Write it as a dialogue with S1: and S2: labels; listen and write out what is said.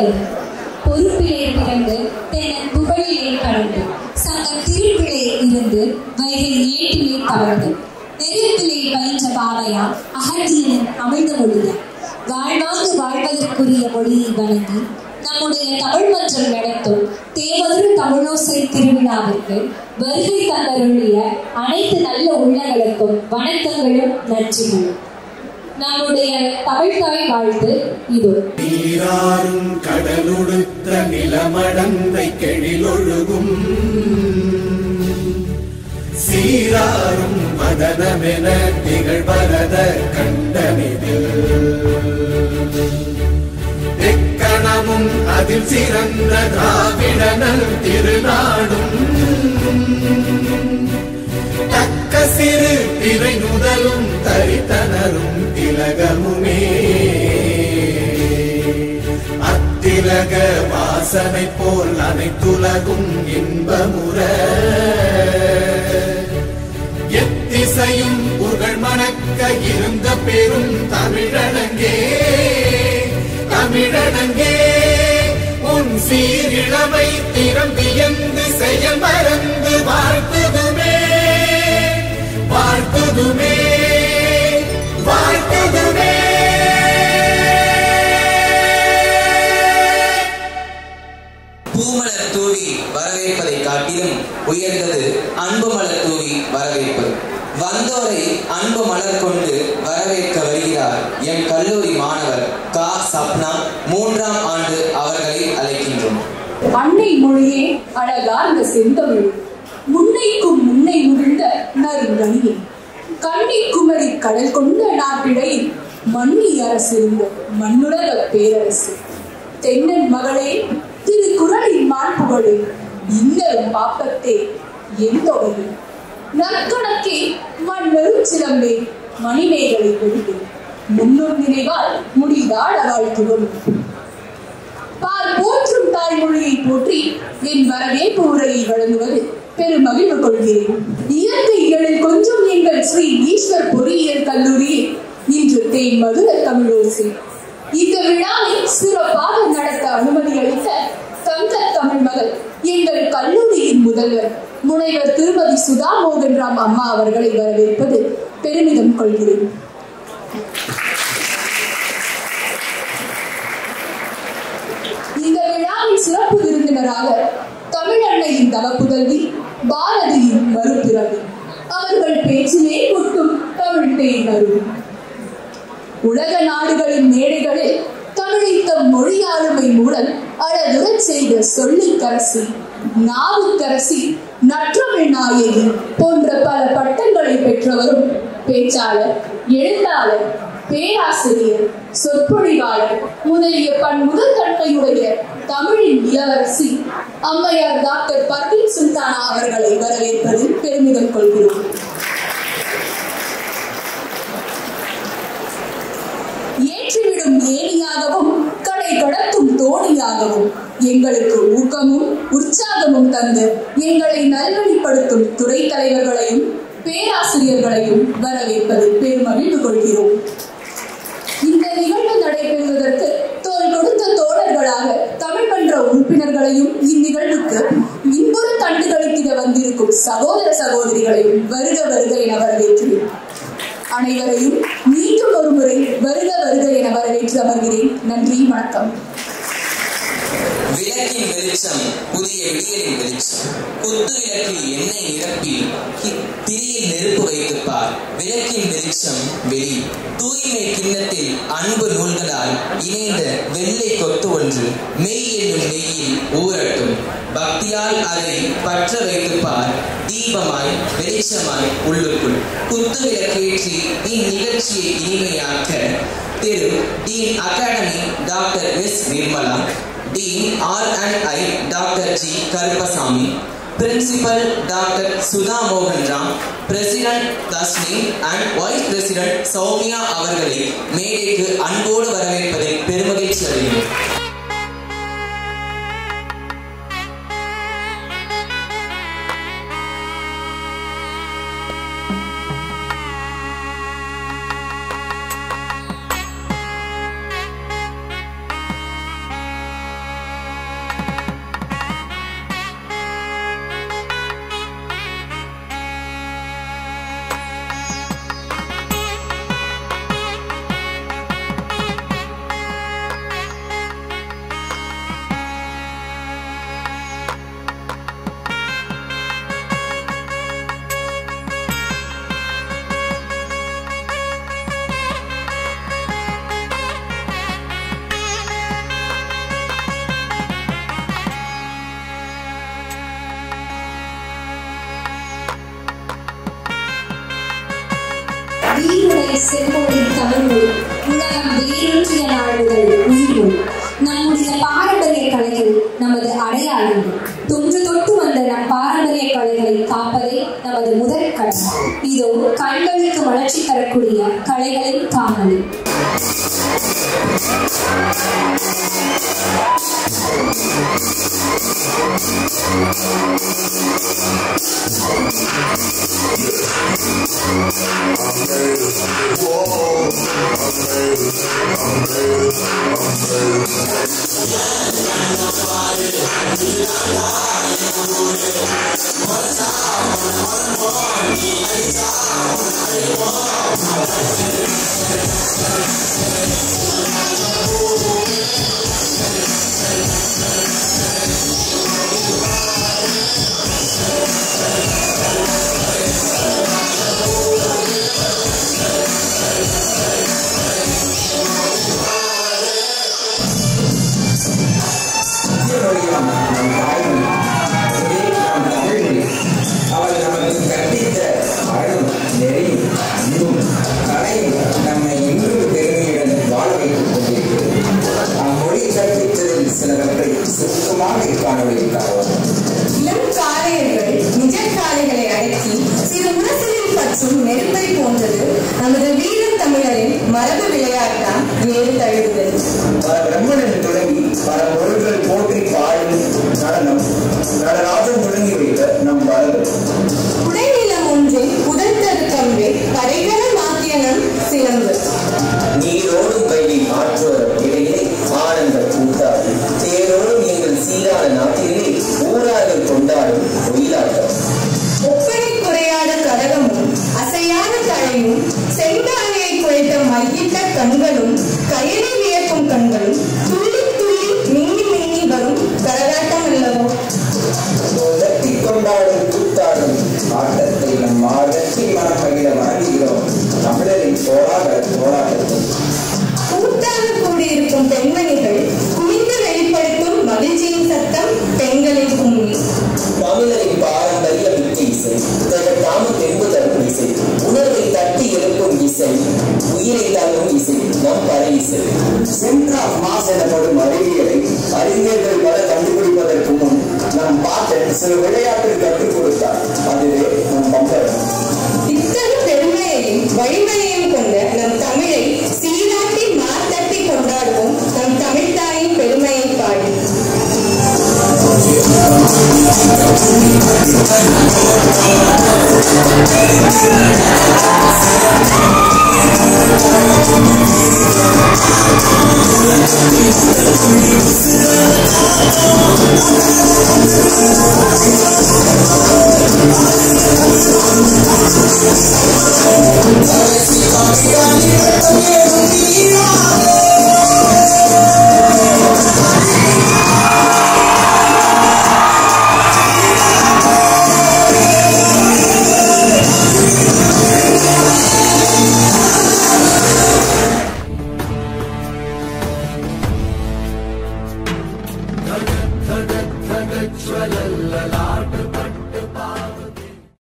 S1: வந்தது பொறுப்பிலே பிறந்து தென்னன் புகழிலே கடந்து சங்க திருப்பிலே இருந்து வைகை ஏட்டிலே தவழ்ந்து நெருப்பிலே பயின்ற பாவையா அகத்தியனின் அமிழ்ந்த மொழியா வாழ்வாங்கு வாழ்வதற்குரிய மொழியை வழங்கி நம்முடைய தமிழ் மன்றம் நடத்தும் தேவதொரு தமிழோசை திருவிழாவிற்கு வருகை தந்தருளிய அனைத்து நல்ல உள்ளங்களுக்கும் வணக்கங்களும் நன்றிகளும் நம்முடைய தமிழ்தாய் வாழ்த்து இது
S2: நீராறும் கடலுடுத்த நிலமடந்தை கெழிலொழுகும் சீராறும் மதனமென திகழ்வரத கண்டனிதில் எக்கணமும் அதில் சிறந்த திராவிடனல் திருநாடும் தக்க சிறு திரை நுதலும் தரித்தனரும் திலகமுமே அத்திலக வாசனை போல் அனைத்துலகும் இன்பமுற எத்திசையும் புகழ் மணக்க இருந்த பெரும் தமிழனங்கே தமிழனங்கே உன் சீரிழமை திறம் வியந்து செயல் மறந்து வாழ்த்துதுமே வாழ்த்துதுமே வாழ்த்துதுமே
S3: பூமலர் தூவி வரவேற்பதை காட்டிலும் உயர்ந்தது அன்பு மலர் தூவி வரவேற்பது வந்தோரை அன்பு மலர் கொண்டு வரவேற்க வருகிறார் என் கல்லூரி மாணவர் கா சப்னா மூன்றாம் ஆண்டு அவர்களை அழைக்கின்றோம்
S4: அன்னை மொழியே அழகார்ந்த செந்தமிழ் முன்னைக்கும் முன்னை முகிழ்ந்த நறுங்கனியே கண்ணி குமரி கடல் கொண்ட நாட்டிடையில் மன்னி அரசிருந்த மண்ணுலக பேரரசு தென்னன் மகளே திருக்குறளின் மாண்புகளே இன்னரும் பாப்பத்தே எந்தொகையே நற்கணக்கே மண்ணரும் சிலம்பே மணிமேகலை வெளியே முன்னோர் நினைவால் முடிதாட வாழ்த்துவோம் பால் போற்றும் தாய்மொழியை போற்றி என் வரவேற்பு உரையை வழங்குவது பெருமகிழ்வு கொள்கிறேன் இயற்கை எழில் கொஞ்சம் எங்கள் ஸ்ரீ ஈஸ்வர் பொறியியல் கல்லூரியில் இன்று தேன் மதுர தமிழோசி இந்த விழாவை சிறப்பாக நடத்த அனுமதி அளித்த தங்க தமிழ் மகள் எங்கள் கல்லூரியின் முதல்வர் முனைவர் திருமதி சுதா மோகன் ராம் அம்மா அவர்களை வரவேற்பது பெருமிதம் கொள்கிறேன் இந்த விழாவின் சிறப்பு விருந்தினராக தமிழன்னையின் தவப்புதல்வி பாரதியின் மறுபிறவி அவர்கள் பேச்சிலே கொட்டும் தமிழ் தேன் அருள் உலக நாடுகளின் மேடைகளில் தமிழை தம் மொழி ஆளுமை மூலம் அழகுறச் செய்த சொல்லுக்கரசி நாவுக்கரசி நற்றமிழ் நாயகி போன்ற பல பட்டங்களை பெற்றவரும் பேச்சாளர் எழுத்தாளர் பேராசிரியர் சொற்பொழிவாளர் முதலிய பன்முதல் தன்மையுடைய தமிழின் இளவரசி அம்மையார் டாக்டர் பர்வீன் சுல்தானா அவர்களை வரவேற்பதில் பெருமிதம் கொள்கிறோம் ஏற்றிவிடும் ஏணியாகவும் கடை கடத்தும் தோணியாகவும் எங்களுக்கு ஊக்கமும் உற்சாகமும் தந்து எங்களை நல்வழிப்படுத்தும் துறை தலைவர்களையும் பேராசிரியர்களையும் வரவேற்பதில் பெருமகிழ்வு கொள்கிறோம் இந்த நிகழ்வு நடைபெறுவதற்கு தோல் கொடுத்த தோழர்களாக தமிழ் மன்ற உறுப்பினர்களையும் இந்நிகழ்வுக்கு இன்புற கண்டுகளித்திட வந்திருக்கும் சகோதர சகோதரிகளையும் வருக வருக என வரவேற்கிறேன் அனைவரையும் மீண்டும் ஒரு முறை வருக வருக என வரவேற்று அமர்கிறேன் நன்றி வணக்கம்
S3: விளக்கின் வெளிச்சம் புதிய விடியலின் வெளிச்சம் குத்து விளக்கில் எண்ணெய் நிரப்பி கி- திரியில் நெருப்பு வைத்துப் பார் விளக்கின் வெளிச்சம் வெளி தூய்மை கிண்ணத்தில் அன்பு நூல்களால் இணைந்த வெள்ளை கொத்து ஒன்று மெய் என்னும் நெய்யில் ஊறட்டும் பக்தியால் அதை பற்ற வைத்துப் பார் தீபமாய் வெளிச்சமாய் உள்ளுக்குள் குத்து விளக்கேற்றி இந்நிகழ்ச்சியை இனிமையாக்க Thiru dean academy doctor S Nirmala dean R and I doctor G Karuppasamy principal doctor Sudha மோகன் Ram president Tasni and vice president Soumya அவர்களை மேடைக்கு அன்போடு வரவேற்பதில் பெருமகிழ்ச்சி அடைகிறேன்
S1: செம்மொழி தமிழ்மொழி உலகம் வேரூன்றிய நாடுகள் உயிர்மொழி நம்முடைய பாரம்பரிய கலைகள் நமது அடையாளங்கள் தொன்று தொட்டு வந்த நம் பாரம்பரிய கலைகளை காப்பதே நமது முதல் கடமை இதோ கண்களுக்கு வளர்ச்சி தரக்கூடிய கலைகளின் காணொளி
S5: மொழியாம் நம் தாய்மொழி அதுவே நம் தமிழ்மொழி அவள் நமக்கு கற்பித்த அறனும் நெறியும் அன்பும் கலையும் நம்மை இன்றும் பெருமையுடன் வாழ வைத்துக் கொண்டிருக்கிறது அம்மொழி கற்பித்ததில் சிலவற்றை சுருக்கமாக காணொலியில் தருவோம்
S6: இளம் காளையர்கள் நிஜக்காளைகளை அடக்கி சிறு முரசலில் பற்றும் நெருப்பை போன்றது நமது வீர தமிழரின் மரபு விளையாட்டாம் ஏறு தழுவுதல்
S5: பல பிரம்மணன் தொடங்கி பல பொருட்கள் போற்றி பாடும் நடனம் நடராஜன் தொடங்கி வைத்த நம் வரது
S6: குடைநிலம் ஒன்றில் புதல் தருக்கம்பே கரைகர மாத்தியனம் சிலம்பு
S5: நீரோடும் கையை ஆற்றுவர் இடையிலே ஆனந்த கூட்டாது தேரோடும் எங்கள் சீரான நாட்டிலே ஊராக கொண்டாடும் ஒயிலாட்டம்
S6: ஒப்பனை குறையாத கரகமும் அசையாத தலையும் செந்தாழையை குழைத்த மையிட்ட கண்களும் கயலை வியக்கும் கண்களும் துள்ளி துள்ளி மின்னி மின்னி வரும் கரகாட்டம் அல்லவோ
S5: உதட்டி கொண்டாடும் கூத்தாடும் ஆட்டத்தை நம் மாதத்தி மனம் மகிழ வணங்குகிறோம் தமிழரின் போராட போராட்டத்தை
S6: கூட்டாக கூடியிருக்கும் பெண்மணிகள் குனிந்து வெளிப்படுத்தும் மகிழ்ச்சியின் சத்தம் பெண்களின் கும்மி
S5: தமிழரின் பாரம்பரிய மிக்க இசை தகட்டாம தென்பு தரும் இசை உணர்வை தட்டி எழுப்பும் இசை உயிரை தரும் இசை நம் பறை இசை சென்டர் ஆஃப் மாஸ் எனப்படும் அறிவியலை அறிஞர்கள் பல கண்டுபிடிப்பதற்கு முன் நம் பாட்டன் சில விளையாட்டில் கற்றுக் கொடுத்தார் அதுவே நம் பம்பரம்
S6: இத்தனை பெருமையையும் வலிமையையும்